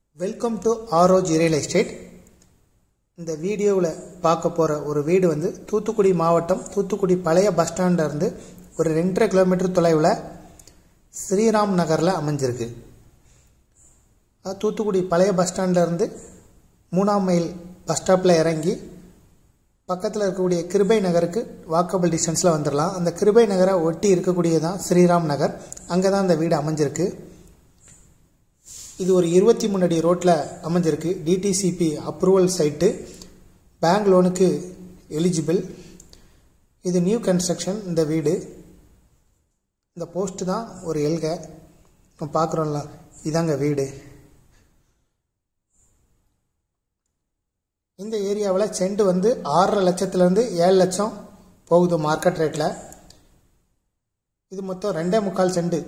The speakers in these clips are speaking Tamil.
வெல்கம் டு ஆரோஜ் ரியல் எஸ்டேட் இந்த வீடியோவில் பார்க்க போகிற ஒரு வீடு வந்து தூத்துக்குடி மாவட்டம் தூத்துக்குடி பழைய பஸ் ஸ்டாண்ட்ல இருந்து ஒரு ரெண்டரை கிலோமீட்டர் தொலைவில் ஸ்ரீராம் நகரில் அமைஞ்சிருக்கு அது தூத்துக்குடி பழைய பஸ் ஸ்டாண்ட்ல இருந்து மூணாம் மைல் பஸ் ஸ்டாப்பில் இறங்கி பக்கத்தில் இருக்கக்கூடிய கிருபை நகருக்கு வாக்கபிள் டிஸ்டன்ஸில் வந்துடலாம் அந்த கிருபை நகரை ஒட்டி இருக்கக்கூடியதான் ஸ்ரீராம் நகர் அங்கே தான் இந்த வீடு அமைஞ்சிருக்கு இது ஒரு இருபத்தி மூணு அடி ரோட்டில் அமைஞ்சிருக்கு டிடிசிபி அப்ரூவல் சைட்டு பேங்க் லோனுக்கு எலிஜிபிள் இது நியூ கன்ஸ்ட்ரக்ஷன் இந்த வீடு இந்த போஸ்ட் தான் ஒரு எல்கை இப்போ பார்க்குறோம்ல இதாங்க வீடு இந்த ஏரியாவில் செண்டு வந்து ஆறரை லட்சத்துலேருந்து ஏழு லட்சம் போகுது மார்க்கெட் ரேட்டில் இது மொத்தம் ரெண்டே முக்கால் செண்டு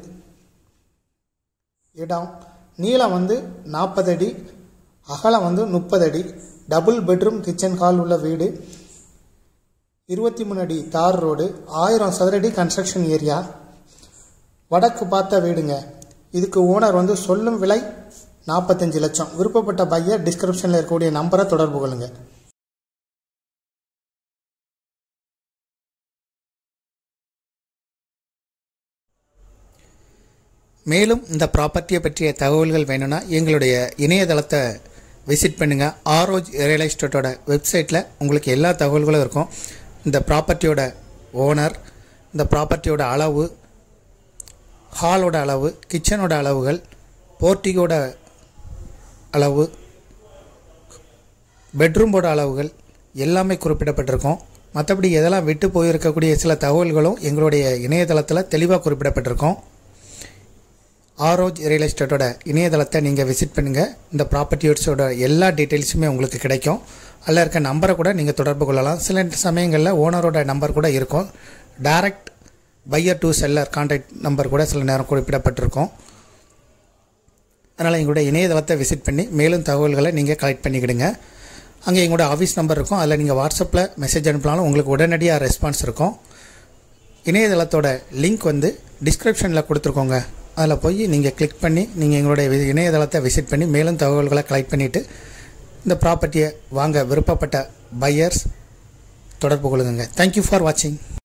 இடம் நீளம் வந்து நாற்பது அடி அகலம் வந்து முப்பது அடி டபுள் பெட்ரூம் கிச்சன் ஹால் உள்ள வீடு இருபத்தி மூணு அடி தார் ரோடு ஆயிரம் சதுரடி கன்ஸ்ட்ரக்ஷன் ஏரியா வடக்கு பார்த்த வீடுங்க இதுக்கு ஓனர் வந்து சொல்லும் விலை நாற்பத்தஞ்சு லட்சம் விருப்பப்பட்ட பையர் டிஸ்கிரிப்ஷனில் இருக்கக்கூடிய நம்பரை தொடர்பு கொள்ளுங்க மேலும் இந்த ப்ராப்பர்ட்டியை பற்றிய தகவல்கள் வேணும்னா எங்களுடைய இணையதளத்தை விசிட் பண்ணுங்கள் ஆரோஜ் ரியல் எஸ்டேட்டோட வெப்சைட்டில் உங்களுக்கு எல்லா தகவல்களும் இருக்கும் இந்த ப்ராப்பர்ட்டியோட ஓனர் இந்த ப்ராப்பர்ட்டியோட அளவு ஹாலோட அளவு கிச்சனோட அளவுகள் போர்ட்டிகோட அளவு பெட்ரூமோட அளவுகள் எல்லாமே குறிப்பிடப்பட்டிருக்கும் மற்றபடி எதெல்லாம் விட்டு போயிருக்கக்கூடிய சில தகவல்களும் எங்களுடைய இணையதளத்தில் தெளிவாக குறிப்பிடப்பட்டிருக்கும் ஆரோஜ் ரியல் எஸ்டேட்டோட இணையதளத்தை நீங்கள் விசிட் பண்ணுங்கள் இந்த ப்ராப்பர்ட்டிஸோட எல்லா டீட்டெயில்ஸுமே உங்களுக்கு கிடைக்கும் அதில் இருக்க நம்பரை கூட நீங்கள் தொடர்பு கொள்ளலாம் சில சமயங்களில் ஓனரோட நம்பர் கூட இருக்கும் direct buyer to seller contact number கூட சில நேரம் குறிப்பிடப்பட்டிருக்கும் அதனால் எங்களுடைய இணையதளத்தை விசிட் பண்ணி மேலும் தகவல்களை நீங்கள் கலெக்ட் பண்ணிக்கிடுங்க அங்கே எங்களோட ஆஃபீஸ் நம்பர் இருக்கும் அதில் நீங்கள் வாட்ஸ்அப்பில் மெசேஜ் அனுப்பினாலும் உங்களுக்கு உடனடியாக ரெஸ்பான்ஸ் இருக்கும் இணையதளத்தோட லிங்க் வந்து டிஸ்கிரிப்ஷனில் கொடுத்துருக்கோங்க அதில் போய் நீங்கள் கிளிக் பண்ணி நீங்கள் எங்களுடைய இணையதளத்தை விசிட் பண்ணி மேலும் தகவல்களை கலெக்ட் பண்ணிவிட்டு இந்த ப்ராப்பர்ட்டியை வாங்க விருப்பப்பட்ட பையர்ஸ் தொடர்பு கொள்ளுங்க தேங்க்யூ ஃபார் வாட்சிங்